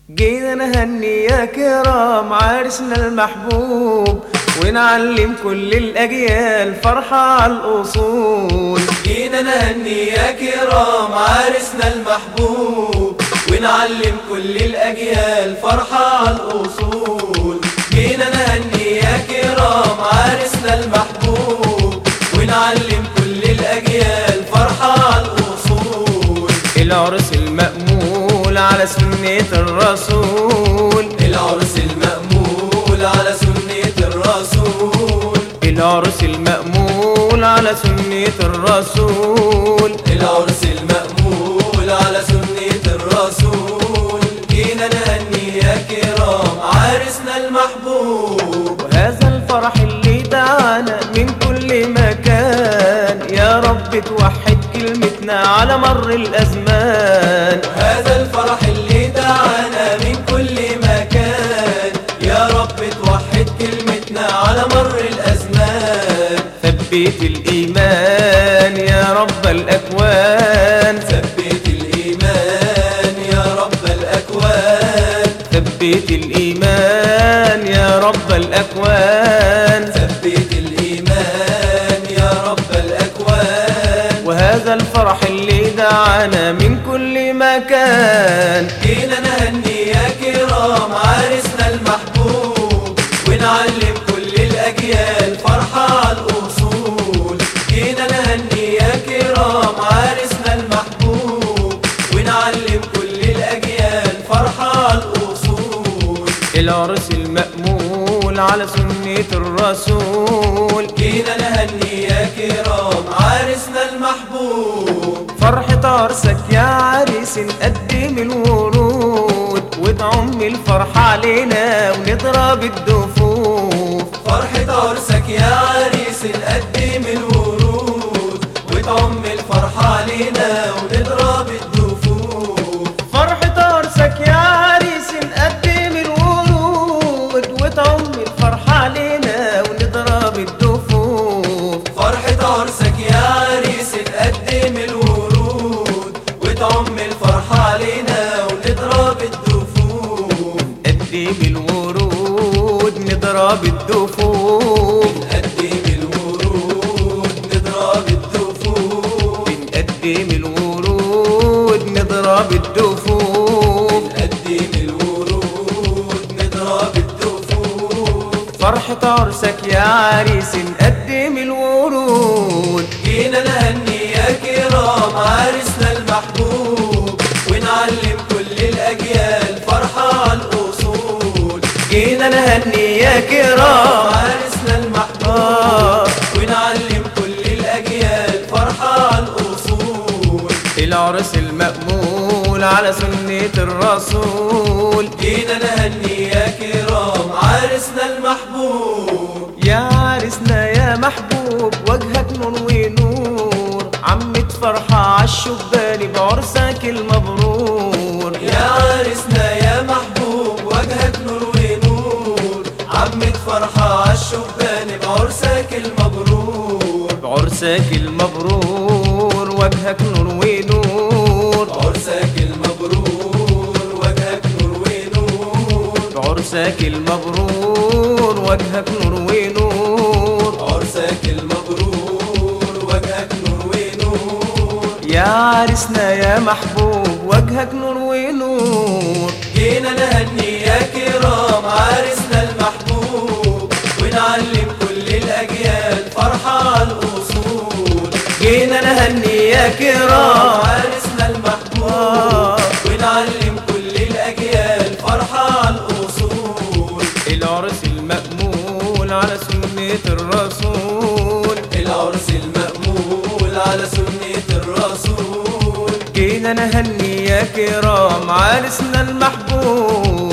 جينا نهني يا كرام عرسنا المحبوب ونعلم كل الأجيال فرحة على الأصول جينا نهني يا كرام عرسنا المحبوب ونعلم كل الأجيال فرحة على الأصول جينا نهني يا كرام عرسنا المحبوب ونعلم كل الأجيال فرحة على الأصول العرس المأمول على سنة الرسول العرس المأمول على سنة الرسول العرس المأمول على سنة الرسول العرس المأمول على سنة الرسول جينا نهني يا كرام عرسنا المحبوب وهذا الفرح اللي دعانا من كل مكان يا رب توحد كلمتنا على مر الأزمان هذا الفرح اللي دعانا من كل مكان يا رب توحد كلمتنا على مر الأزمان ثبت الإيمان يا رب الأكوان ثبت الإيمان يا رب الأكوان ثبت الإيمان يا رب الأكوان ثبت الإيمان يا رب الأكوان وهذا الفرح اللي دعانا من كل مكان جينا نهني يا كرام عرسنا المحبوب ونعلم كل الأجيال فرحة على الأصول جينا نهني يا كرام عرسنا المحبوب ونعلم كل الأجيال فرحة على الأصول العرس المأمول على سنة الرسول جينا نهني يا كرام عرسنا المحبوب فرحة عرسك يا عريس نقدم الورود وتعم الفرحة علينا ونضرب الدفوف فرحة عرسك يا عريس نقدم الورود وتعم الفرحة علينا ونضرب الدفوف فرحة عرسك يا عريس نقدم الورود وتعم الفرحة علينا ونضرب الدفوف فرحة عرسك يا عريس نقدم الورود وتعم الفرحة علينا ونضرب الدفوف قدم الورود نضرب الدفوف نقدم الورود نضرب الدفوف بنقدم الورود نضرب الدفوف نقدم الورود نضرب الدفوف فرحة عرسك يا عريس نقدم الورود جينا نهني يا كرام عرسنا المحبوب ونعلم كل الأجيال فرحة على الأصول جينا نهني يا كرام عرسنا المحبوب ونعلم كل الأجيال فرحة على الأصول العرس المأمول على سنة الرسول جينا نهني يا كرام عرسنا المحبوب يا عرسنا يا محبوب وجهك نور ونور عمت فرحة عالشبان بعرسك المبرور يا عرسنا يا محبوب وجهك نور ونور عمت فرحة عالشبان بعرسك المبرور بعرسك المبرور وجهك نور ونور عرسك المبرور وجهك نور ونور بعرسك المبرور وجهك نور ونور عرسك المبرور وجهك نور ونور يا عرسنا يا محبوب وجهك نور ونور جينا نهني يا كرام عرسنا المحبوب ونعلم كل الأجيال فرحة على الأصول جينا نهني يا كرام عرسنا المحبوب ونعلم كل الأجيال فرحة على الأصول العرس المأمول على سنة الرسول العرس المأمول على سنة الرسول جينا نهني يا كرام عرسنا المحبوب